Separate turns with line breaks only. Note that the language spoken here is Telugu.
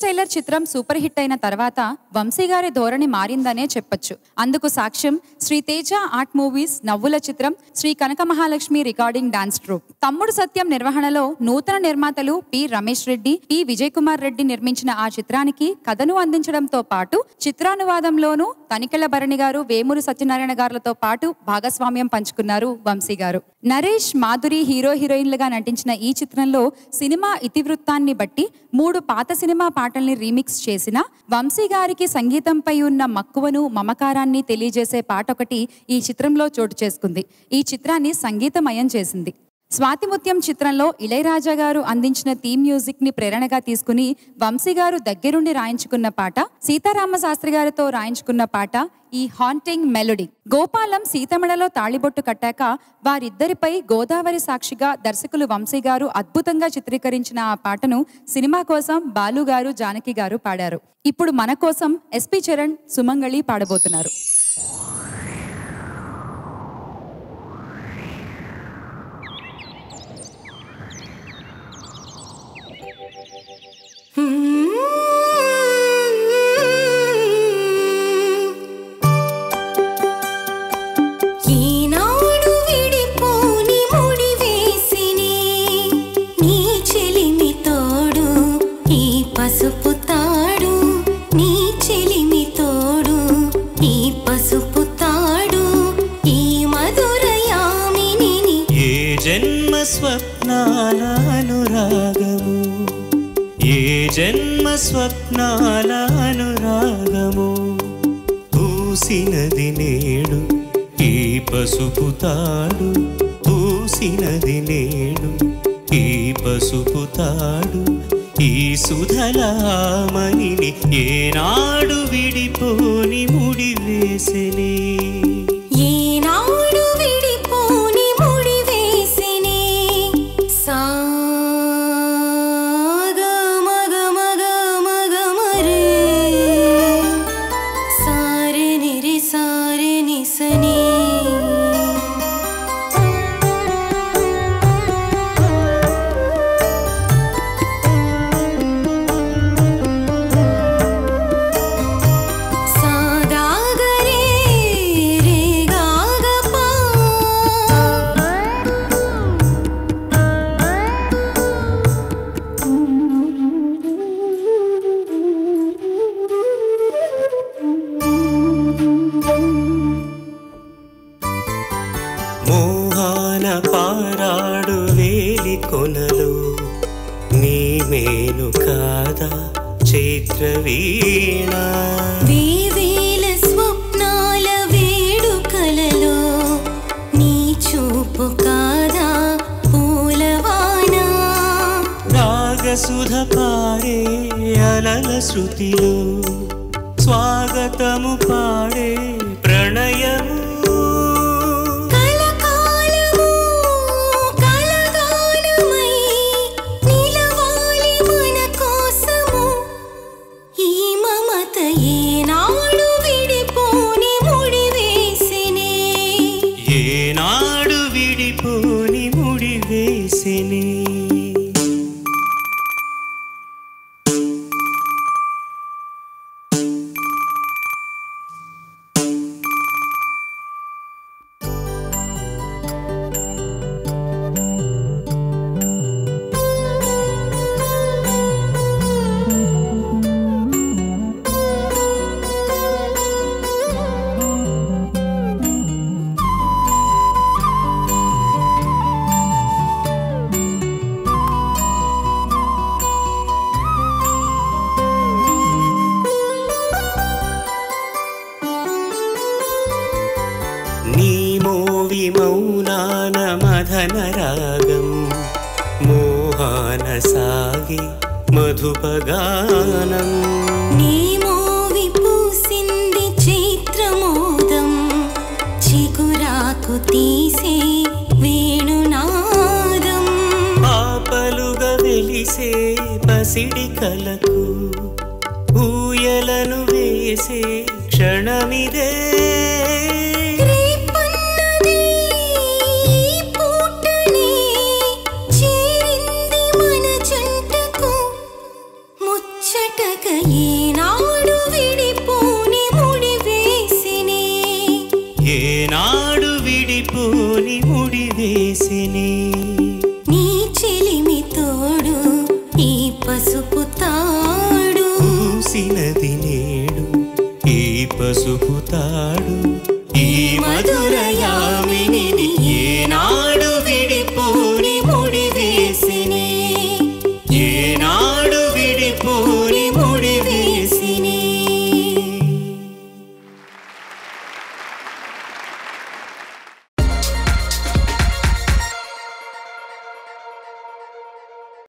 టైలర్ చిత్రం సూపర్ హిట్ అయిన తర్వాత వంశీ గారి ధోరణి మారిందనే చెప్పొచ్చు అందుకు సాక్ష్యం శ్రీ తేజ ఆర్ట్ మూవీస్ నవ్వుల చిత్రం Sri Kanaka Mahalakshmi recording dance troupe తమ్ముడు సత్యం నిర్వహణలో నూతన నిర్మాతలు పి రమేష్ రెడ్డి పి విజయ్ కుమార్ రెడ్డి నిర్మించిన ఆ చిత్రానికి కథను అందించడంతో పాటు చిత్రానువాదంలోనూ తనికెళ్ల భరణి గారు వేమూరు సత్యనారాయణ గారులతో పాటు భాగస్వామ్యం పంచుకున్నారు వంశీ గారు నరేష్ మాధురి హీరో హీరోయిన్లుగా నటించిన ఈ చిత్రంలో సినిమా ఇతివృత్తాన్ని బట్టి మూడు పాత సినిమా పాటల్ని రీమిక్స్ చేసిన వంశీ గారికి సంగీతంపై ఉన్న మక్కువను మమకారాన్ని తెలియజేసే పాట ఒకటి ఈ చిత్రంలో చోటు చేసుకుంది ఈ చిత్రాన్ని సంగీతమయం చేసింది స్వాతిముత్యం చిత్రంలో ఇళయరాజా గారు అందించిన థీమ్ మ్యూజిక్ ని ప్రేరణగా తీసుకుని వంశీ గారు దగ్గరుండి రాయించుకున్న పాట సీతారామ శాస్త్రి గారితో రాయించుకున్న పాట ఈ హాంటింగ్ మెలోడీ గోపాలం సీతమడలో తాళిబొట్టు కట్టాక వారిద్దరిపై గోదావరి సాక్షిగా దర్శకులు వంశీ గారు అద్భుతంగా చిత్రీకరించిన ఆ పాటను సినిమా కోసం బాలు గారు జానకి గారు పాడారు ఇప్పుడు మన కోసం ఎస్పి చరణ్ సుమంగళి పాడబోతున్నారు
ఈనాడు విడిపోని ముడి వేసిని నీ చెలిమి తోడు ఈ పసుపు తాడు నీ చెలిమి తోడు ఈ పసుపు తాడు ఈ మధురయామిని
ఏ జన్మ స్వప్నాల అనురాగము ఏ జన్మ స్వప్నాల అనురాగము పూసినది నేడు ఈ పసుపు తాడు పూసినది నేడు ఈ పసుపు తాడు ఈ సుధలామణిని ఏనాడు విడిపోని ముడి వేసెనే
ఈనాడు విడిపోని ముడి వేసిని సాగ మగ మగ మగ మరే సారె నిరి సారె నిసని సాగాగరే రే గాగపా
మోహాన పారాడు వేలి కొనలు నీ మేలు కాదా చైత్ర వీణ
వేవేల స్వప్నాల వేడుకలలో నీ చూపు కాదా పూలవానా
రాగసుధ పాడే అలల శృతిలో స్వాగతము పాడే ప్రణయము
కలకాలము కలగానమై నిలవాలి మన కోసము ఈ మమత ఏనాడు విడిపోని ముడి వేసినే
ఏనాడు విడిపోని ముడి వేసినే నీ మోవి మౌనాన మదన రాగం మోహాన సాగి మధుపగానం
నీ మోవి పూసింది చైత్రమోదం చిగురాకు తీసే వేణునాదం
పాపలుగా వెలిసే పసిడి కలకు ఊయలను వేసే క్షణమిదే
రేపన్నది ఈ పూటనే చేరింది మన జంటకు ముచ్చటగా
మనసులోని ముడి వేసినే
నీ చెలిమి తోడు ఈ పసుపు తాడు
పూసినది నేడు ఈ పసుపు తాడు